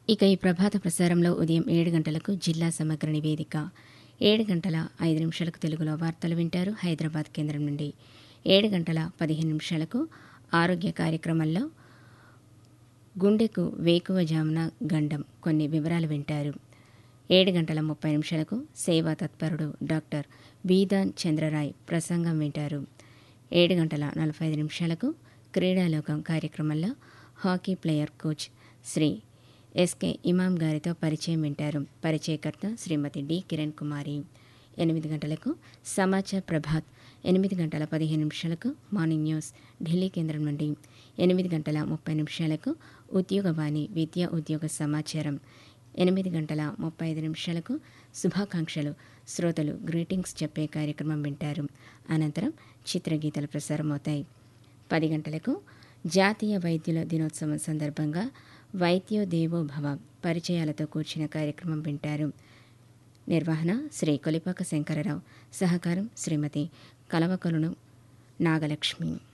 ఇక ఈ ప్రభాత ప్రసారంలో ఉదయం ఏడు గంటలకు జిల్లా సమగ్ర నివేదిక ఏడు గంటల ఐదు నిమిషాలకు తెలుగులో వార్తలు వింటారు హైదరాబాద్ కేంద్రం నుండి ఏడు గంటల పదిహేను నిమిషాలకు ఆరోగ్య కార్యక్రమంలో గుండెకు వేకువ జామున గండం కొన్ని వివరాలు వింటారు ఏడు గంటల ముప్పై నిమిషాలకు సేవా తత్పరుడు డాక్టర్ బీదాన్ చంద్రరాయ్ ప్రసంగం వింటారు ఏడు గంటల నలభై ఐదు నిమిషాలకు క్రీడాలోకం కార్యక్రమంలో hockey player coach Shri SK Imam గారితో పరిచయం వింటారు పరిచయకర్త శ్రీమతి డి కిరణ్ కుమారి ఎనిమిది గంటలకు సమాచార్ ప్రభాత్ ఎనిమిది గంటల పదిహేను నిమిషాలకు మార్నింగ్ న్యూస్ ఢిల్లీ కేంద్రం నుండి ఎనిమిది గంటల ముప్పై నిమిషాలకు ఉద్యోగవాణి విద్యా ఉద్యోగ సమాచారం ఎనిమిది గంటల ముప్పై ఐదు నిమిషాలకు శుభాకాంక్షలు శ్రోతలు గ్రీటింగ్స్ చెప్పే కార్యక్రమం వింటారు అనంతరం చిత్రగీతలు ప్రసారమవుతాయి పది గంటలకు జాతీయ వైద్యుల దినోత్సవం సందర్భంగా వైద్యో దేవో భవ పరిచయాలతో కూర్చిన కార్యక్రమం వింటారు నిర్వహణ శ్రీ కొలిపాక శంకరరావు సహకారం శ్రీమతి కలవకొలను నాగలక్ష్మి